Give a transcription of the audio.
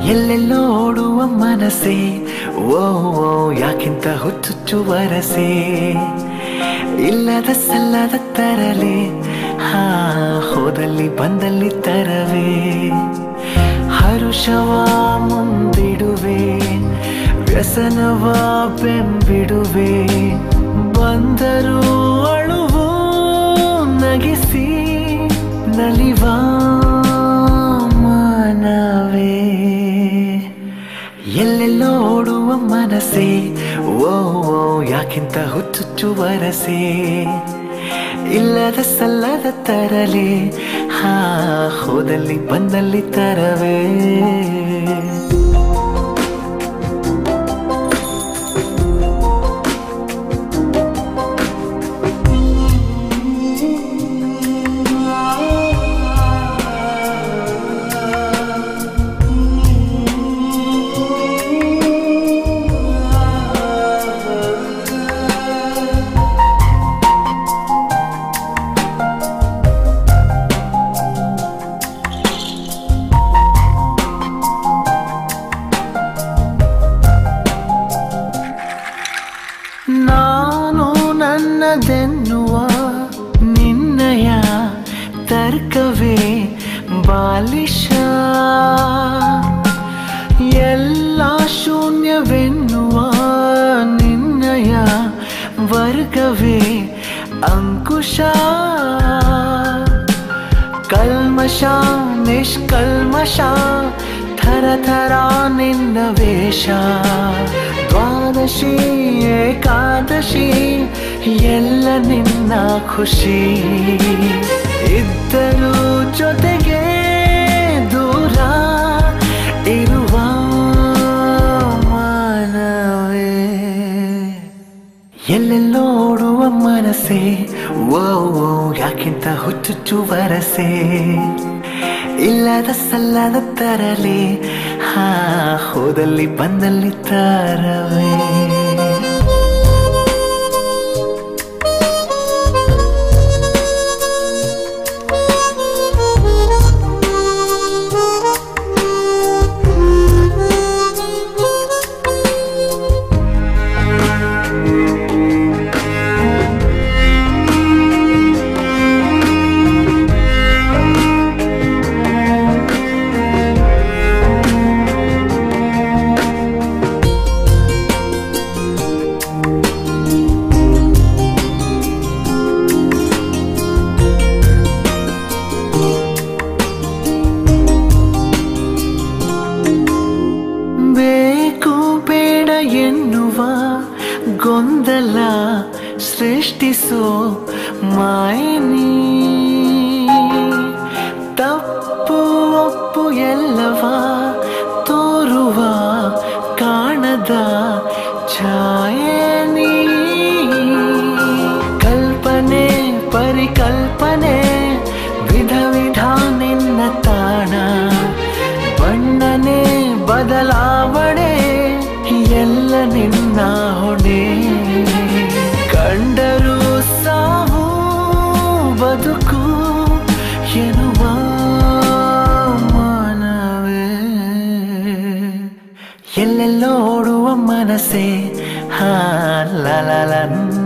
ಎಲ್ಲೆಲ್ಲೋ ಓಡುವ ಮನಸ್ಸೆ ಓ ಓ ಯಾಕಿಂತ ಹುಚ್ಚುಚ್ಚು ವರಸೆ ಇಲ್ಲದ ಸಲ್ಲದ ತರಲೆ ಹಾ ಹೋದಲ್ಲಿ ಬಂದಲ್ಲಿ ತರವೇ ಹರುಷವ ಮುಂದಿಡುವೆ ವ್ಯಸನವ ಬೆಂಬಿಡುವೆ ಬಂದರೂ ಅಳುವು ನಗಿಸಿ ನಲಿವ ಮಾನವೇ ಎಲ್ಲೆಲ್ಲೋ ಓಡುವ ಮನಸ್ಸೆ ಓ ಓ ಯಾಕಿಂತ ಹುಚ್ಚುಚ್ಚು ವರಸೆ ಇಲ್ಲದ ಸಲ್ಲದ ತರಲೆ ಹಾ ಹೋದಲ್ಲಿ ಬಂದಲ್ಲಿ ತರವೇ ನಾನು ನನ್ನದೆನ್ನುವ ನಿನ್ನಯ ತರ್ಕವೇ ಬಾಲಿಶ ಎಲ್ಲ ಶೂನ್ಯವೆನ್ನುವ ನಿನ್ನಯ ವರ್ಗವೇ ಅಂಕುಶ ಕಲ್ಮಶ ನಿಷ್ಕಲ್ಮಶ ಥರ ಥರ ನಿನ್ನ ವೇಷ ದ್ವಾದಶಿ ಏಕಾದಶಿ ಎಲ್ಲ ನಿನ್ನ ಖುಷಿ ಇದ್ದರೂ ಜೊತೆಗೆ ದೂರ ಇರುವ ಮಾನವೇ ಎಲ್ಲೆಲ್ಲೋ ಓಡುವ ಮನಸ್ಸೆ ಓ ಓ ಯಾಕಿಂತ ಹುಚ್ಚುಚ್ಚು ವರಸೆ ಇಲ್ಲದ ಸಲ್ಲದ ತರಲೆ ಹಾ ಹೋದಲ್ಲಿ ಬಂದಲ್ಲಿ ತರವೇ ಬೇಕು ಬೇಡ ಎನ್ನುವ ಗೊಂದಲ ಸೃಷ್ಟಿಸೋ ಮಾಯನಿ ತಪ್ಪು ಒಪ್ಪು ಎಲ್ಲವ ತೋರುವ ಕಾಣದ ಛಾಯನಿ ಕಲ್ಪನೆ ಪರಿಕಲ್ಪನೆ ವಿಧ ವಿಧ ನಿನ್ನ ತಾಣ ಬಣ್ಣನೆ ಬದಲಾವಣೆ ಎಲ್ಲ ನಿನ್ನ ಹೊಣೆ ಕಂಡರೂ ಸಾವು ಬದುಕು ಎನ್ನುವ ಮಾನವೇ ಎಲ್ಲೆಲ್ಲೋ ಓಡುವ ಮನಸ್ಸೆ ಹಾ ಲ ಲ ಲ